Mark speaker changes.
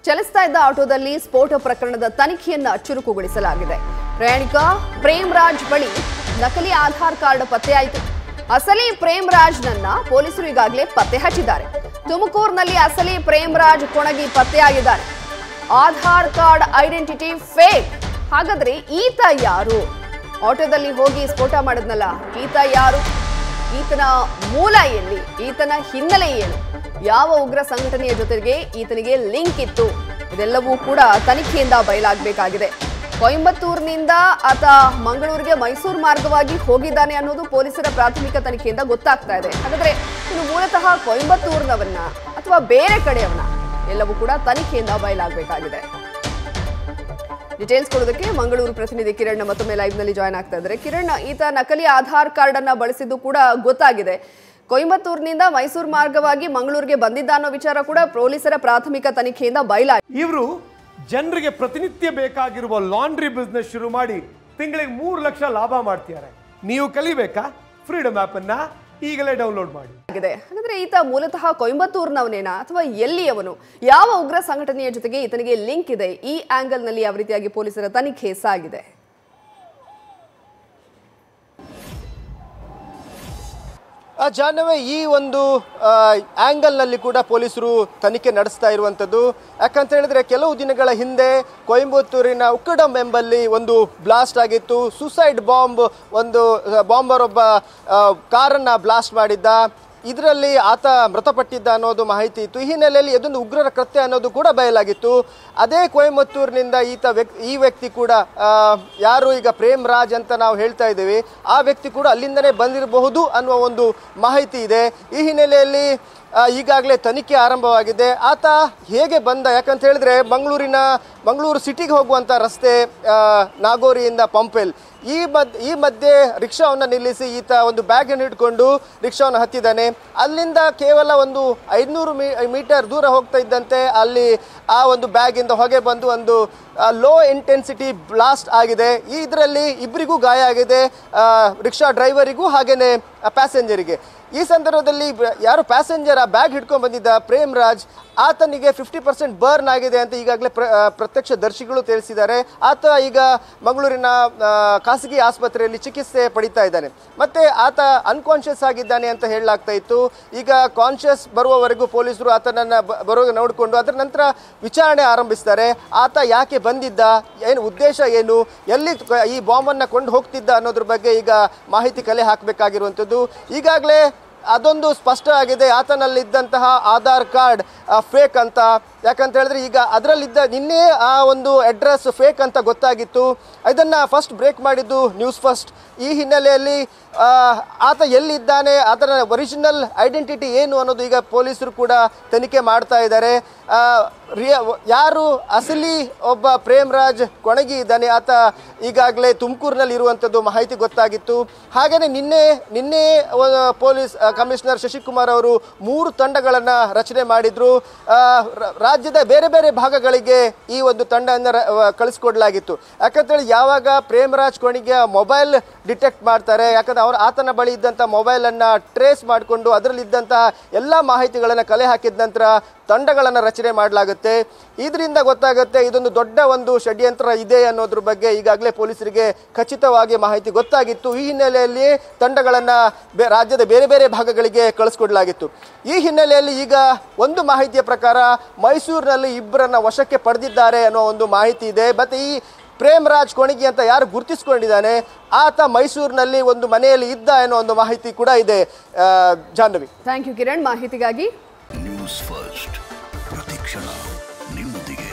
Speaker 1: ಚಲಿಸ್ತಾ ಇದ್ದ ಆಟೋದಲ್ಲಿ ಸ್ಫೋಟ ಪ್ರಕರಣದ ತನಿಖೆಯನ್ನ ಚುರುಕುಗೊಳಿಸಲಾಗಿದೆ ಪ್ರಯಾಣಿಕ ಪ್ರೇಮ್ ರಾಜ್ ಬಳಿ ನಕಲಿ ಆಧಾರ್ ಕಾರ್ಡ್ ಪತ್ತೆಯಾಯಿತು ಅಸಲಿ ಪ್ರೇಮ್ ರಾಜ್ನನ್ನ ಪೊಲೀಸರು ಈಗಾಗಲೇ ಪತ್ತೆ ಹಚ್ಚಿದ್ದಾರೆ ತುಮಕೂರಿನಲ್ಲಿ ಅಸಲಿ ಪ್ರೇಮ್ ರಾಜ್ ಕೊಣಗಿ ಪತ್ತೆಯಾಗಿದ್ದಾರೆ ಆಧಾರ್ ಕಾರ್ಡ್ ಐಡೆಂಟಿಟಿ ಫೇಕ್ ಹಾಗಾದ್ರೆ ಈತ ಯಾರು ಆಟೋದಲ್ಲಿ ಹೋಗಿ ಸ್ಫೋಟ ಮಾಡಿದ್ನಲ್ಲ ಈತ ಯಾರು ಈತನ ಮೂಲ ಎಲ್ಲಿ ಈತನ ಹಿನ್ನೆಲೆ ಏನು ಯಾವ ಉಗ್ರ ಸಂಘಟನೆಯ ಜೊತೆಗೆ ಈತನಿಗೆ ಲಿಂಕ್ ಇತ್ತು ಇದೆಲ್ಲವೂ ಕೂಡ ತನಿಖೆಯಿಂದ ಬಯಲಾಗಬೇಕಾಗಿದೆ ಕೊಯಂಬತ್ತೂರಿನಿಂದ ಆತ ಮಂಗಳೂರಿಗೆ ಮೈಸೂರು ಮಾರ್ಗವಾಗಿ ಹೋಗಿದ್ದಾನೆ ಅನ್ನೋದು ಪೊಲೀಸರ ಪ್ರಾಥಮಿಕ ತನಿಖೆಯಿಂದ ಗೊತ್ತಾಗ್ತಾ ಇದೆ ಹಾಗಾದ್ರೆ ಇನ್ನು ಮೂಲತಃ ಕೊಯಂಬತ್ತೂರಿನವನ್ನ ಅಥವಾ ಬೇರೆ ಕಡೆಯವನ್ನ ಎಲ್ಲವೂ ಕೂಡ ತನಿಖೆಯಿಂದ ಬಯಲಾಗಬೇಕಾಗಿದೆ ಡೀಟೇಲ್ಸ್ ಕೊಡೋದಕ್ಕೆ ಮಂಗಳೂರು ಪ್ರತಿನಿಧಿ ಕಿರಣ್ ಮತ್ತೊಮ್ಮೆ ಲೈವ್ ನಲ್ಲಿ ಜಾಯ್ನ್ ಆಗ್ತಾ ಇದ್ದಾರೆ ಕಿರಣ್ ಈತ ನಕಲಿ ಆಧಾರ್ ಕಾರ್ಡ್ ಅನ್ನ ಬಳಸಿದ್ದು ಕೂಡ ಗೊತ್ತಾಗಿದೆ ಕೊಯಂಬತ್ತೂರಿನಿಂದ ಮೈಸೂರು ಮಾರ್ಗವಾಗಿ ಮಂಗಳೂರಿಗೆ ಬಂದಿದ್ದ ಅನ್ನೋ ವಿಚಾರ ಕೂಡ ಪೊಲೀಸರ ಪ್ರಾಥಮಿಕ ತನಿಖೆಯಿಂದ ಬಯಲಾಗಿದೆ
Speaker 2: ಇವರು ಜನರಿಗೆ ಪ್ರತಿನಿತ್ಯ ಬೇಕಾಗಿರುವ ಲಾಂಡ್ರಿ ಬಿಸ್ನೆಸ್ ಶುರು ಮಾಡಿ ತಿಂಗಳಿಗೆ ಮೂರು ಲಕ್ಷ ಲಾಭ ಮಾಡ್ತಿದ್ದಾರೆ ನೀವು ಕಲಿಬೇಕಾ ಫ್ರೀಡಮ್ ಆಪ್ ಅನ್ನ ಈಗಲೇ ಡೌನ್ಲೋಡ್ ಮಾಡಿ
Speaker 1: ಆಗಿದೆ ಹಾಗಾದ್ರೆ ಈತ ಮೂಲತಃ ಕೊಯಂಬತ್ತೂರಿನವನೇನಾ ಅಥವಾ ಎಲ್ಲಿಯವನು ಯಾವ ಉಗ್ರ ಸಂಘಟನೆಯ ಜೊತೆಗೆ ಈತನಿಗೆ ಲಿಂಕ್ ಇದೆ ಈ ಆಂಗಲ್ ನಲ್ಲಿ ಯಾವ ರೀತಿಯಾಗಿ ಪೊಲೀಸರ ತನಿಖೆ ಸಾಗಿದೆ
Speaker 3: ಆ ಜಾಹ್ನವಿ ಈ ಒಂದು ಆ್ಯಂಗಲ್ನಲ್ಲಿ ಕೂಡ ಪೊಲೀಸರು ತನಿಖೆ ನಡೆಸ್ತಾ ಇರುವಂಥದ್ದು ಯಾಕಂತ ಹೇಳಿದ್ರೆ ಕೆಲವು ದಿನಗಳ ಹಿಂದೆ ಕೊಯಂಬತ್ತೂರಿನ ಉಕ್ಕಡಂ ಎಂಬಲ್ಲಿ ಒಂದು ಬ್ಲಾಸ್ಟ್ ಆಗಿತ್ತು ಸುಸೈಡ್ ಬಾಂಬ್ ಒಂದು ಬಾಂಬರ್ ಒಬ್ಬ ಕಾರನ್ನು ಬ್ಲಾಸ್ಟ್ ಮಾಡಿದ್ದ ಇದರಲ್ಲಿ ಆತ ಮೃತಪಟ್ಟಿದ್ದ ಅನ್ನೋದು ಮಾಹಿತಿ ಇತ್ತು ಈ ಹಿನ್ನೆಲೆಯಲ್ಲಿ ಇದೊಂದು ಉಗ್ರರ ಕೃತ್ಯ ಅನ್ನೋದು ಕೂಡ ಬಯಲಾಗಿತ್ತು ಅದೇ ಕೊಯಮತ್ತೂರಿನಿಂದ ಈತ ವ್ಯಕ್ತಿ ಈ ವ್ಯಕ್ತಿ ಕೂಡ ಆ, ಯಾರು ಈಗ ಪ್ರೇಮ್ ರಾಜ್ ಅಂತ ನಾವು ಹೇಳ್ತಾ ಇದ್ದೀವಿ ಆ ವ್ಯಕ್ತಿ ಕೂಡ ಅಲ್ಲಿಂದನೇ ಬಂದಿರಬಹುದು ಅನ್ನುವ ಒಂದು ಮಾಹಿತಿ ಇದೆ ಈ ಹಿನ್ನೆಲೆಯಲ್ಲಿ ಆ, ಈಗಾಗಲೇ ತನಿಖೆ ಆರಂಭವಾಗಿದೆ ಆತ ಹೇಗೆ ಬಂದ ಯಾಕಂತ ಹೇಳಿದ್ರೆ ಮಂಗಳೂರಿನ ಮಂಗಳೂರು ಸಿಟಿಗೆ ಹೋಗುವಂಥ ರಸ್ತೆ ಆ, ನಾಗೋರಿಯಿಂದ ಪಂಪೆಲ್ ಈ ಮದ್ ಈ ಮಧ್ಯೆ ರಿಕ್ಷಾವನ್ನು ನಿಲ್ಲಿಸಿ ಈತ ಒಂದು ಬ್ಯಾಗನ್ನು ಇಟ್ಕೊಂಡು ರಿಕ್ಷಾವನ್ನು ಹತ್ತಿದ್ದಾನೆ ಅಲ್ಲಿಂದ ಕೇವಲ ಒಂದು ಐದುನೂರು ಮೀ ಮೀಟರ್ ದೂರ ಹೋಗ್ತಾ ಇದ್ದಂತೆ ಅಲ್ಲಿ ಆ ಒಂದು ಬ್ಯಾಗಿಂದ ಹೊಗೆ ಬಂದು ಒಂದು ಲೋ ಇಂಟೆನ್ಸಿಟಿ ಬ್ಲಾಸ್ಟ್ ಆಗಿದೆ ಈ ಇದರಲ್ಲಿ ಇಬ್ಬರಿಗೂ ಗಾಯ ಆಗಿದೆ ಆ, ರಿಕ್ಷಾ ಡ್ರೈವರಿಗೂ ಹಾಗೆಯೇ ಪ್ಯಾಸೆಂಜರಿಗೆ ಈ ಸಂದರ್ಭದಲ್ಲಿ ಬ- ಯಾರು ಪ್ಯಾಸೆಂಜರ್ ಆ ಬ್ಯಾಗ್ ಹಿಡ್ಕೊಂಡು ಬಂದಿದ್ದ ಪ್ರೇಮ್ ರಾಜ್ ಆತನಿಗೆ ಫಿಫ್ಟಿ ಪರ್ಸೆಂಟ್ ಬರ್ನ್ ಆಗಿದೆ ಅಂತ ಈಗಾಗಲೇ ಪ್ರ ಆ, ಪ್ರತ್ಯಕ್ಷದರ್ಶಿಗಳು ತಿಳಿಸಿದ್ದಾರೆ ಆತ ಈಗ ಮಂಗಳೂರಿನ ಆ, ಖಾಸಗಿ ಆಸ್ಪತ್ರೆಯಲ್ಲಿ ಚಿಕಿತ್ಸೆ ಪಡಿತಾ ಇದ್ದಾನೆ ಮತ್ತೆ ಆತ ಅನ್ಕಾನ್ಷಿಯಸ್ ಆಗಿದ್ದಾನೆ ಅಂತ ಹೇಳಲಾಗ್ತಾ ಇತ್ತು ಈಗ ಕಾನ್ಷಿಯಸ್ ಬರುವವರೆಗೂ ಪೊಲೀಸರು ಆತನನ್ನ ಬ- ಬರೋ ನೋಡಿಕೊಂಡು ಅದರ ನಂತರ ವಿಚಾರಣೆ ಆರಂಭಿಸ್ತಾರೆ ಆತ ಯಾಕೆ ಬಂದಿದ್ದ ಏನು ಉದ್ದೇಶ ಏನು ಎಲ್ಲಿ ಕ- ಈ ಬಾಂಬನ್ನು ಕೊಂಡು ಹೋಗ್ತಿದ್ದ ಅನ್ನೋದ್ರ ಬಗ್ಗೆ ಈಗ ಮಾಹಿತಿ ಕಲೆ ಹಾಕಬೇಕಾಗಿರುವಂಥದ್ದು ಈಗಾಗಲೇ ಅದೊಂದು ಸ್ಪಷ್ಟ ಆಗಿದೆ ಆತನಲ್ಲಿದ್ದಂತಹ ಆಧಾರ್ ಕಾರ್ಡ್ ಫೇಕ್ ಅಂತ ಯಾಕಂತ ಹೇಳಿದ್ರೆ ಈಗ ಅದರಲ್ಲಿದ್ದ ನಿನ್ನೆ ಆ ಒಂದು ಅಡ್ರೆಸ್ ಫೇಕ್ ಅಂತ ಗೊತ್ತಾಗಿತ್ತು ಇದನ್ನು ಫಸ್ಟ್ ಬ್ರೇಕ್ ಮಾಡಿದ್ದು ನ್ಯೂಸ್ ಫಸ್ಟ್ ಈ ಹಿನ್ನೆಲೆಯಲ್ಲಿ ಆ, ಆತ ಎಲ್ಲಿದ್ದಾನೆ ಅದರ ಒರಿಜಿನಲ್ ಐಡೆಂಟಿಟಿ ಏನು ಅನ್ನೋದು ಈಗ ಪೊಲೀಸರು ಕೂಡ ತನಿಖೆ ಮಾಡ್ತಾ ಇದ್ದಾರೆ ಆ, ರಿಯ ಯಾರು ಅಸಲಿ ಒಬ್ಬ ಪ್ರೇಮ್ರಾಜ್ ಕೊಣಗಿ ಇದ್ದಾನೆ ಆತ ಈಗಾಗಲೇ ತುಮಕೂರಿನಲ್ಲಿ ಇರುವಂಥದ್ದು ಮಾಹಿತಿ ಗೊತ್ತಾಗಿತ್ತು ಹಾಗೆಯೇ ನಿನ್ನೆ ನಿನ್ನೆ ಒಂದು ಪೊಲೀಸ್ ಆ, ಕಮಿಷನರ್ ಶಶಿಕುಮಾರ್ ಅವರು ಮೂರು ತಂಡಗಳನ್ನು ರಚನೆ ಮಾಡಿದ್ರು ಆ, ರ- ರಾಜ್ಯದ ಬೇರೆ ಬೇರೆ ಭಾಗಗಳಿಗೆ ಈ ಒಂದು ತಂಡವನ್ನು ರ- ವ- ಕಳಿಸ್ಕೊಡ್ಲಾಗಿತ್ತು ಯಾಕಂತೇಳಿ ಯಾವಾಗ ಪ್ರೇಮರಾಜ್ ಕೊಣಿಗೆ ಮೊಬೈಲ್ ಡಿಟೆಕ್ಟ್ ಮಾಡ್ತಾರೆ ಯಾಕಂದ್ರೆ ಅವ್ರ ಆತನ ಬಳಿ ಇದ್ದಂಥ ಮೊಬೈಲನ್ನು ಟ್ರೇಸ್ ಮಾಡಿಕೊಂಡು ಅದರಲ್ಲಿದ್ದಂತಹ ಎಲ್ಲ ಮಾಹಿತಿಗಳನ್ನು ಕಲೆ ಹಾಕಿದ ನಂತರ ತಂಡಗಳನ್ನು ರಚನೆ ಮಾಡಲಾಗುತ್ತೆ ಇದರಿಂದ ಗೊತ್ತಾಗುತ್ತೆ ಇದೊಂದು ದೊಡ್ಡ ಒಂದು ಷಡ್ಯಂತ್ರ ಇದೆ ಅನ್ನೋದ್ರ ಬಗ್ಗೆ ಈಗಾಗಲೇ ಪೊಲೀಸರಿಗೆ ಖಚಿತವಾಗಿ ಮಾಹಿತಿ ಗೊತ್ತಾಗಿತ್ತು ಈ ಹಿನ್ನೆಲೆಯಲ್ಲಿ ತಂಡಗಳನ್ನು ಬೆ ರಾಜ್ಯದ ಬೇರೆ ಬೇರೆ ಭಾಗಗಳಿಗೆ ಕಳಿಸ್ಕೊಡ್ಲಾಗಿತ್ತು ಈ ಹಿನ್ನೆಲೆಯಲ್ಲಿ ಈಗ ಒಂದು ಮಾಹಿತಿಯ ಪ್ರಕಾರ ಮೈಸೂರಿನಲ್ಲಿ ಇಬ್ಬರನ್ನ ವಶಕ್ಕೆ ಪಡೆದಿದ್ದಾರೆ ಅನ್ನೋ ಒಂದು ಮಾಹಿತಿ ಇದೆ ಮತ್ತು ಈ ಪ್ರೇಮ್ ರಾಜ್ ಕೊಣಗಿ ಅಂತ ಯಾರು ಗುರುತಿಸ್ಕೊಂಡಿದ್ದಾನೆ ಆತ ಮೈಸೂರಿನಲ್ಲಿ ಒಂದು ಮನೆಯಲ್ಲಿ ಇದ್ದ ಅನ್ನೋ ಒಂದು ಮಾಹಿತಿ ಕೂಡ ಇದೆ ಆ, ಜಾಹ್ನವಿ
Speaker 1: ಥ್ಯಾಂಕ್ ಯು ಕಿರಣ್ ಮಾಹಿತಿಗಾಗಿ
Speaker 4: ನ್ಯೂಸ್ ಫಸ್ಟ್ ಪ್ರತಿಕ್ಷಣ ನಿಮ್ಮೊಂದಿಗೆ